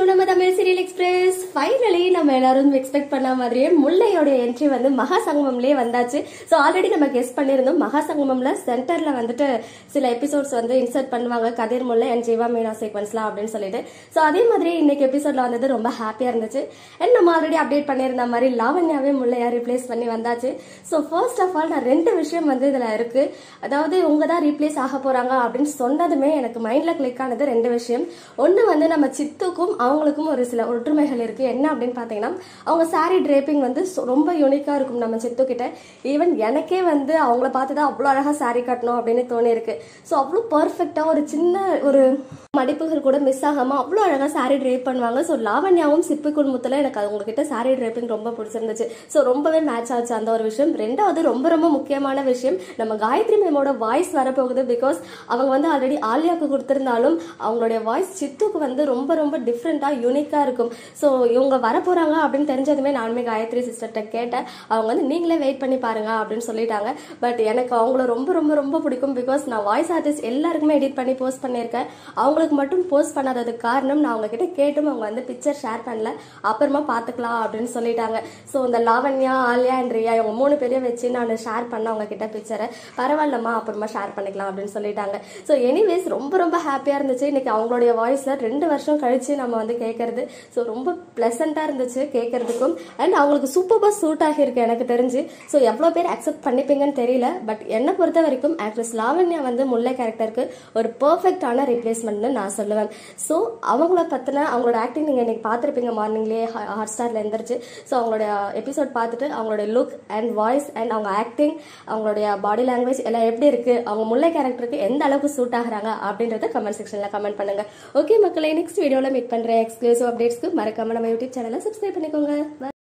To நம்ம Tamil serial express finally நம்ம எல்லாரும் எக்ஸ்பெக்ட் பண்ண மாதிரியே முல்லையோட என்ட்ரி வந்து மகா சங்கமம்லயே வந்தாச்சு ஸோ ஆல்ரெடி நம்ம கெஸ் பண்ணியிருந்தோம் மகா சங்கமம்ல சென்டர்ல வந்துட்டு சில எபிசோட்ஸ் வந்து இன்சர்ட் பண்ணுவாங்க கதிர் முல்லை அண்ட் ஜீவா மீனா சீக்வன்ஸ்லாம் அப்படின்னு சொல்லிட்டு ஸோ அதே மாதிரி இன்னைக்கு எபிசோட்ல வந்தது ரொம்ப ஹாப்பியா இருந்துச்சு அண்ட் நம்ம ஆல்ரெடி அப்டேட் பண்ணியிருந்த மாதிரி லாவண்யாவே முல்லையா ரிப்ளேஸ் பண்ணி வந்தாச்சு ஸோ ஃபர்ஸ்ட் ஆஃப் ஆல் நான் ரெண்டு விஷயம் வந்து இதுல இருக்கு அதாவது உங்க தான் ரீப்ளேஸ் ஆக போறாங்க அப்படின்னு சொன்னதுமே எனக்கு மைண்ட்ல கிளிக் ஆனது ரெண்டு விஷயம் ஒன்று வந்து நம்ம சித்துக்கும் அவங்களுக்கும் ஒரு சில ஒற்றுமைகள் இருக்கு என்ன அப்படின்னு பார்த்தீங்கன்னா அவங்க saree draping வந்து சொ- ரொம்ப யூனிக்கா இருக்கும் நம்ம சித்து கிட்ட ஈவன் எனக்கே வந்து அவங்கள பார்த்து தான் அவ்வளோ அழகா saree கட்டணும் அப்படின்னு தோணி இருக்கு ஸோ அவ்வளோ பர்ஃபெக்டா ஒரு சின்ன ஒரு மடிப்புகள் கூட மிஸ் ஆகாம அவ்வளோ அழகா saree drape பண்ணுவாங்க ஸோ லாவண்யாவும் சிப்பிக்குள் முத்துல எனக்கு அது உங்ககிட்ட saree draping ரொம்ப பிடிச்சிருந்துச்சு ஸோ ரொம்பவே மேட்ச் ஆச்சு அந்த ஒரு விஷயம் ரெண்டாவது ரொம்ப ரொம்ப முக்கியமான விஷயம் நம்ம காயத்ரி மேமோட வாய்ஸ் வரப்போகுது பிகாஸ் அவங்க வந்து ஆல்ரெடி ஆலியாக்கு கொடுத்திருந்தாலும் அவங்களுடைய வாய்ஸ் சித்துக்கு வந்து ரொம்ப ரொம்ப டிஃப்ரெண்டா யூனிக்கா இருக்கும் ஸோ இவங்க வரப்போறாங்க அப்படின்னு தெரிஞ்சதுமே நானுமே காயத்ரி சிஸ்டர்கிட்ட கேட்டேன் அவங்க வந்து நீங்களே வெயிட் பண்ணி பாருங்க அப்படின்னு சொல்லிட்டாங்க பட் எனக்கு அவங்கள ரொம்ப ரொம்ப ரொம்ப பிடிக்கும் பிகாஸ் நான் வாய்ஸ் ஆர்டிஸ்ட் எல்லாருக்குமே எடிட் பண்ணி போஸ்ட் பண்ணியிருக்கேன் அவங்களுக்கு மட்டும் போஸ்ட் பண்ணாததுக்கு காரணம் நான் அவங்க கிட்ட கேட்டும் அவங்க வந்து பிக்சர் ஷேர் பண்ணல அப்புறமா பார்த்துக்கலாம் அப்படின்னு சொல்லிட்டாங்க ஸோ இந்த லாவண்யா ஆலியா அண்ட் ரியா இவங்க மூணு பேரையும் வச்சு நான் ஷேர் பண்ண அவங்க கிட்ட பிக்சரை பரவாயில்லம்மா அப்புறமா ஷேர் பண்ணிக்கலாம் அப்படின்னு சொல்லிட்டாங்க ஸோ எனிவேஸ் ரொம்ப ரொம்ப ஹாப்பியாக இருந்துச்சு இன்னைக்கு அவங்களுடைய வாய்ஸில் ரெண்டு வருஷம் கழிச்சு நம்ம வந்து கேட்கறது ஸோ ரொம்ப ப்ளசண்ட்டாக இருந்துச்சு கேட்கறதுக்கும் அண்ட் அவங்களுக்கு சூப்பராக சூட் ஆகியிருக்கு எனக்கு தெரிஞ்சு ஸோ எவ்வளோ பேர் அக்செப்ட் பண்ணிப்பீங்கன்னு தெரியல பட் என்னை பொறுத்த வரைக்கும் ஆக்ட்ரஸ் லாவண்யா வந்து முல்லை கேரக்டருக்கு ஒரு பர்ஃபெக்டான ரீப்ளேஸ்மெண்ட்னு நான் சொல்லுவேன் ஸோ அவங்கள பற்றின அவங்களோட ஆக்டிங் நீங்கள் இன்னைக்கு பார்த்துருப்பீங்க மார்னிங்லேயே ஹாட் ஸ்டாரில் எழுந்திரிச்சு ஸோ அவங்களோட எபிசோட் பார்த்துட்டு அவங்களுடைய லுக் அண்ட் வாய்ஸ் அண்ட் அவங்க ஆக்டிங் அவங்களுடைய பாடி லாங்குவேஜ் எல்லாம் எப்படி இருக்கு அவங்க முல்லை கேரக்டருக்கு எந்த அளவுக்கு சூட் ஆகுறாங்க அப்படின்றத கமெண்ட் செக்ஷனில் கமெண்ட் பண்ணுங்க ஓகே மக்களே நெக்ஸ்ட் வீடியோவில் மீட் பண்ணுறேன் எக்ஸ்க்ளூசிவ் அப்டேட்ஸ்க்கு மறக்காம நம்ம யூடியூப் சேனலை சப்ஸ்கிரைப் பண்ணிக்கோங்க Bye.